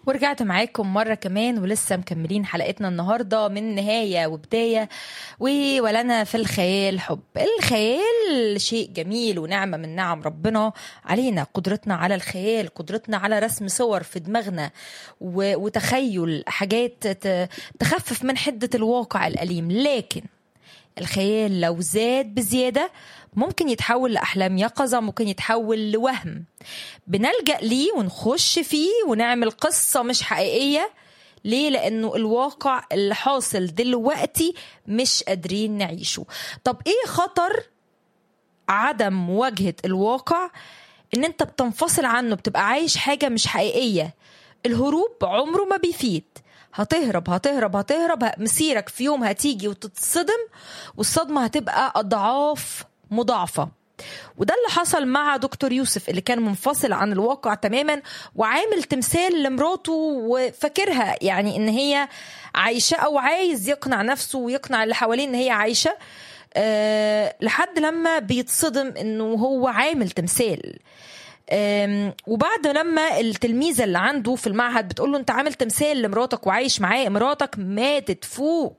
ورجعت معاكم مرة كمان ولسه مكملين حلقتنا النهاردة من نهاية وبداية و- ولنا في الخيال حب الخيال شيء جميل ونعمة من نعم ربنا علينا قدرتنا على الخيال قدرتنا على رسم صور في دماغنا و- وتخيل حاجات ت- تخفف من حدة الواقع الأليم لكن الخيال لو زاد بزيادة ممكن يتحول لأحلام يقظة ممكن يتحول لوهم بنلجأ ليه ونخش فيه ونعمل قصة مش حقيقية ليه؟ لأنه الواقع اللي حاصل دلوقتي مش قادرين نعيشه طب إيه خطر عدم مواجهة الواقع إن أنت بتنفصل عنه بتبقى عايش حاجة مش حقيقية الهروب عمره ما بيفيد هتهرب هتهرب هتهرب ه- مسيرك في يوم هتيجي وتتصدم والصدمة هتبقى أضعاف مضاعفة وده اللي حصل مع دكتور يوسف اللي كان منفصل عن الواقع تماما وعامل تمثال لمراته وفاكرها يعني ان هي عايشه او عايز يقنع نفسه ويقنع اللي حواليه ان هي عايشه أه لحد لما بيتصدم انه هو عامل تمثال أم، وبعد لما التلميذه اللي عنده في المعهد بتقول له انت عامل تمثال لمراتك وعايش معاه مراتك ماتت فوق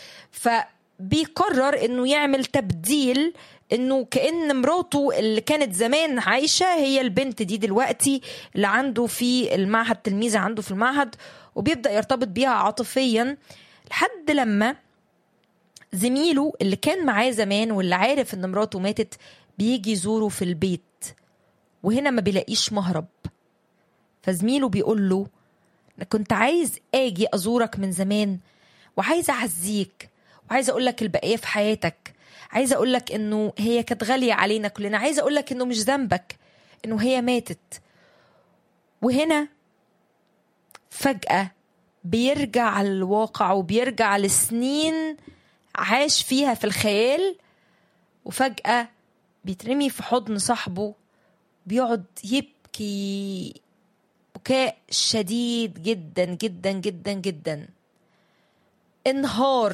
فبيقرر انه يعمل تبديل انه كان مراته اللي كانت زمان عايشه هي البنت دي دلوقتي اللي عنده في المعهد تلميذه عنده في المعهد وبيبدا يرتبط بيها عاطفيا لحد لما زميله اللي كان معاه زمان واللي عارف ان مراته ماتت بيجي يزوره في البيت وهنا ما بيلاقيش مهرب فزميله بيقول له انا كنت عايز اجي ازورك من زمان وعايز اعزيك وعايز اقول لك البقيه في حياتك عايزه اقول لك انه هي كانت غاليه علينا كلنا عايزه اقول لك انه مش ذنبك انه هي ماتت وهنا فجاه بيرجع الواقع وبيرجع لسنين عاش فيها في الخيال وفجاه بيترمي في حضن صاحبه بيقعد يبكي بكاء شديد جدا جدا جدا جدا انهار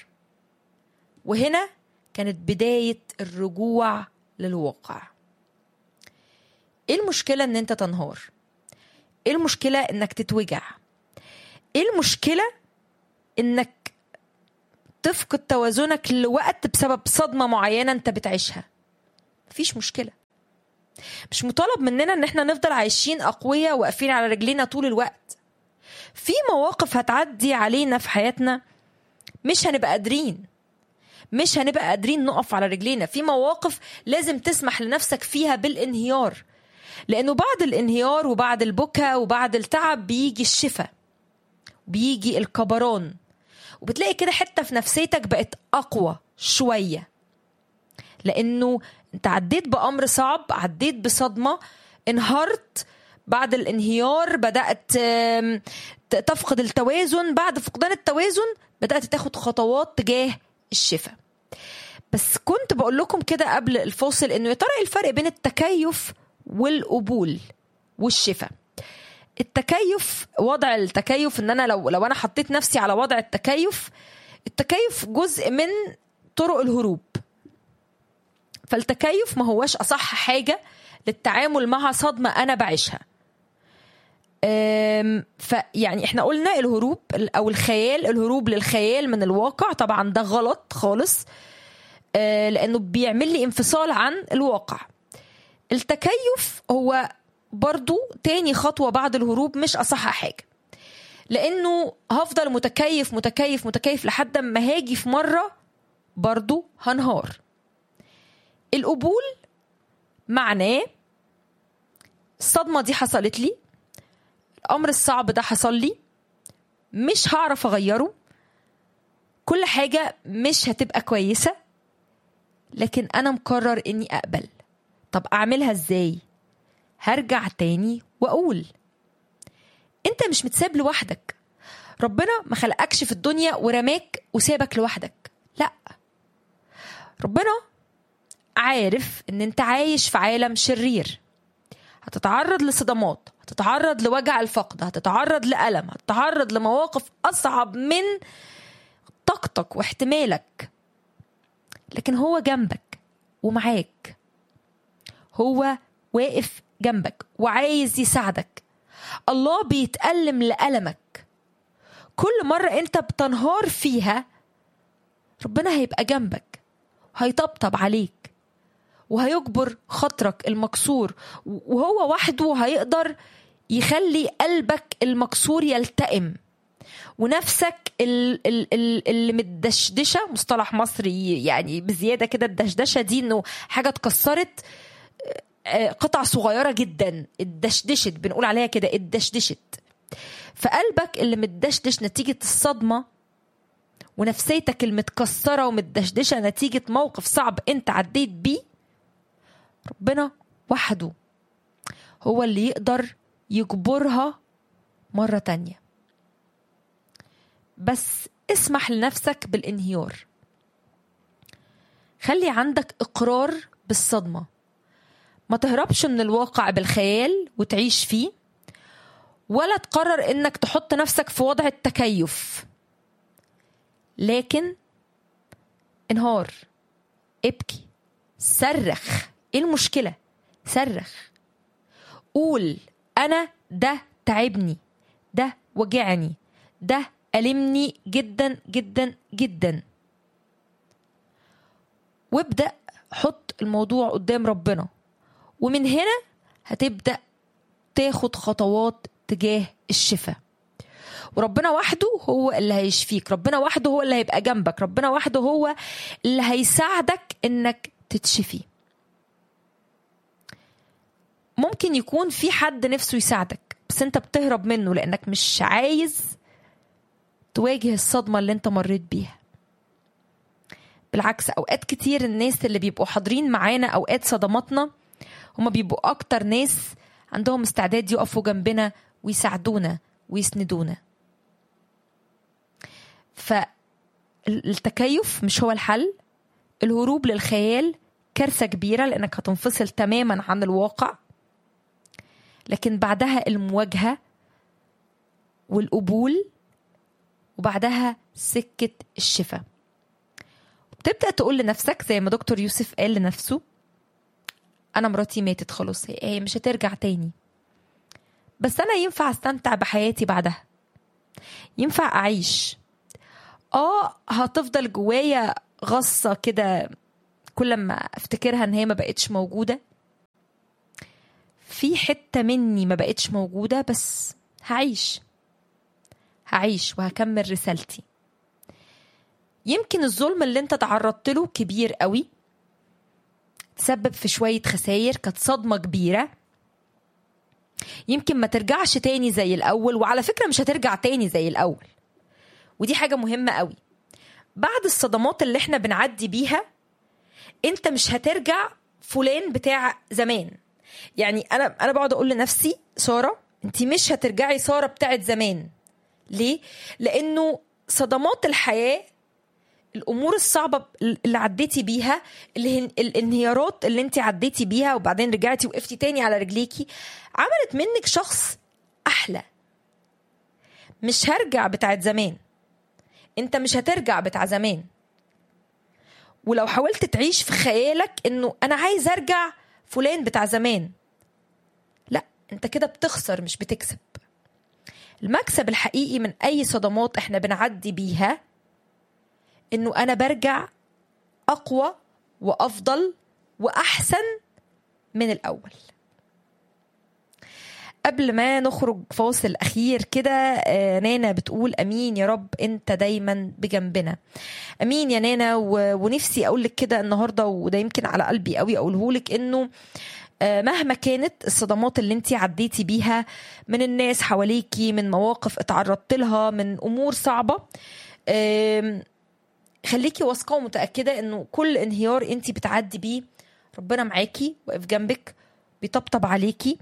وهنا كانت بداية الرجوع للواقع ايه المشكلة ان انت تنهار ايه المشكلة انك تتوجع ايه المشكلة انك تفقد توازنك لوقت بسبب صدمة معينة انت بتعيشها مفيش مشكلة مش مطالب مننا ان احنا نفضل عايشين اقوياء واقفين على رجلينا طول الوقت في مواقف هتعدي علينا في حياتنا مش هنبقى قادرين مش هنبقى قادرين نقف على رجلينا في مواقف لازم تسمح لنفسك فيها بالانهيار لانه بعد الانهيار وبعد البكا وبعد التعب بيجي الشفاء بيجي الكبران وبتلاقي كده حته في نفسيتك بقت اقوى شويه لانه انت عديت بامر صعب عديت بصدمه انهارت بعد الانهيار بدات آم، ت- تفقد التوازن بعد فقدان التوازن بدات تاخد خطوات تجاه الشفاء بس كنت بقول لكم كده قبل الفاصل انه يا ترى ايه الفرق بين التكيف والقبول والشفاء التكيف وضع التكيف ان انا لو لو انا حطيت نفسي على وضع التكيف التكيف جزء من طرق الهروب فالتكيف ما هوش اصح حاجه للتعامل مع صدمه انا بعيشها أم، فيعني احنا قلنا الهروب او الخيال الهروب للخيال من الواقع طبعا ده غلط خالص أه، لانه بيعمل لي انفصال عن الواقع التكيف هو برضو تاني خطوه بعد الهروب مش اصح حاجه لانه هفضل متكيف متكيف متكيف لحد ما هاجي في مره برضو هنهار القبول معناه الصدمة دي حصلت لي الأمر الصعب ده حصل لي مش هعرف أغيره كل حاجة مش هتبقى كويسة لكن أنا مقرر إني أقبل طب أعملها إزاي؟ هرجع تاني وأقول أنت مش متساب لوحدك ربنا ما خلقكش في الدنيا ورماك وسابك لوحدك لا ربنا عارف ان انت عايش في عالم شرير هتتعرض لصدمات هتتعرض لوجع الفقد هتتعرض لألم هتتعرض لمواقف أصعب من طاقتك واحتمالك لكن هو جنبك ومعاك هو واقف جنبك وعايز يساعدك الله بيتألم لألمك كل مرة انت بتنهار فيها ربنا هيبقى جنبك هيطبطب عليك وهيجبر خاطرك المكسور وهو وحده هيقدر يخلي قلبك المكسور يلتئم ونفسك ال- ال- ال- اللي متدشدشه مصطلح مصري يعني بزياده كده الدشدشه دي انه حاجه اتكسرت آه، قطع صغيره جدا اتدشدشت بنقول عليها كده اتدشدشت فقلبك اللي متدشدش نتيجه الصدمه ونفسيتك المتكسره ومتدشدشه نتيجه موقف صعب انت عديت بيه ربنا وحده هو اللي يقدر يجبرها مرة تانية بس اسمح لنفسك بالانهيار خلي عندك إقرار بالصدمة ما تهربش من الواقع بالخيال وتعيش فيه ولا تقرر انك تحط نفسك في وضع التكيف لكن انهار ابكي صرخ ايه المشكلة صرخ قول انا ده تعبني ده وجعني ده ألمني جدا جدا جدا وابدأ حط الموضوع قدام ربنا ومن هنا هتبدأ تاخد خطوات تجاه الشفاء وربنا وحده هو اللي هيشفيك ربنا وحده هو اللي هيبقى جنبك ربنا وحده هو اللي هيساعدك انك تتشفي ممكن يكون في حد نفسه يساعدك بس انت بتهرب منه لانك مش عايز تواجه الصدمة اللي انت مريت بيها بالعكس اوقات كتير الناس اللي بيبقوا حاضرين معانا اوقات صدماتنا هما بيبقوا اكتر ناس عندهم استعداد يقفوا جنبنا ويساعدونا ويسندونا فالتكيف مش هو الحل الهروب للخيال كارثة كبيرة لأنك هتنفصل تماما عن الواقع لكن بعدها المواجهة والقبول وبعدها سكة الشفاء بتبدأ تقول لنفسك زي ما دكتور يوسف قال لنفسه أنا مراتي ماتت خلاص هي مش هترجع تاني بس أنا ينفع أستمتع بحياتي بعدها ينفع أعيش آه هتفضل جوايا غصة كده كل ما افتكرها ان هي ما بقتش موجودة في حتة مني ما بقتش موجودة بس هعيش هعيش وهكمل رسالتي يمكن الظلم اللي انت تعرضت له كبير قوي تسبب في شوية خسائر كانت صدمة كبيرة يمكن ما ترجعش تاني زي الأول وعلى فكرة مش هترجع تاني زي الأول ودي حاجة مهمة قوي بعد الصدمات اللي احنا بنعدي بيها انت مش هترجع فلان بتاع زمان يعني انا انا بقعد اقول لنفسي ساره انت مش هترجعي ساره بتاعت زمان ليه لانه صدمات الحياه الامور الصعبه اللي عديتي بيها اللي الانهيارات اللي انت عديتي بيها وبعدين رجعتي وقفتي تاني على رجليكي عملت منك شخص احلى مش هرجع بتاعت زمان انت مش هترجع بتاع زمان ولو حاولت تعيش في خيالك انه انا عايز ارجع فلان بتاع زمان لا انت كده بتخسر مش بتكسب المكسب الحقيقي من اي صدمات احنا بنعدي بيها انه انا برجع اقوى وافضل واحسن من الاول قبل ما نخرج فاصل اخير كده نانا بتقول امين يا رب انت دايما بجنبنا امين يا نانا ونفسي اقول لك كده النهارده وده يمكن على قلبي قوي اقوله لك انه مهما كانت الصدمات اللي انت عديتي بيها من الناس حواليكي من مواقف اتعرضت لها من امور صعبه خليكي واثقه ومتاكده انه كل انهيار انت بتعدي بيه ربنا معاكي واقف جنبك بيطبطب عليكي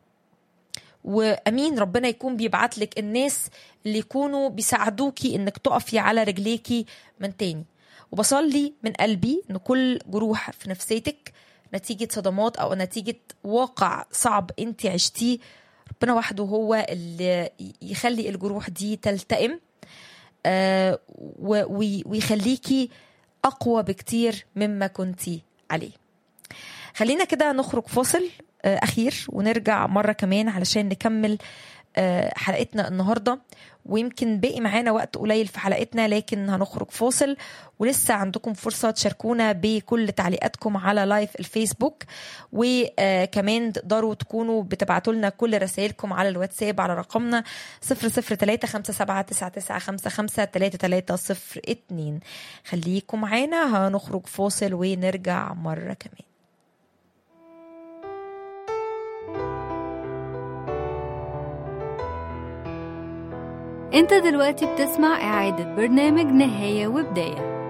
وامين ربنا يكون بيبعت لك الناس اللي يكونوا بيساعدوكي انك تقفي على رجليكي من تاني وبصلي من قلبي ان كل جروح في نفسيتك نتيجة صدمات او نتيجة واقع صعب انت عشتيه ربنا وحده هو اللي يخلي الجروح دي تلتئم آه ويخليكي اقوى بكتير مما كنتي عليه خلينا كده نخرج فاصل اخير ونرجع مره كمان علشان نكمل آه، حلقتنا النهارده ويمكن باقي معانا وقت قليل في حلقتنا لكن هنخرج فاصل ولسه عندكم فرصة تشاركونا بكل تعليقاتكم على لايف الفيسبوك وكمان تقدروا تكونوا بتبعتوا لنا كل رسائلكم على الواتساب على رقمنا 003 خليكم معانا هنخرج فاصل ونرجع مرة كمان انت دلوقتي بتسمع اعادة برنامج نهاية وبداية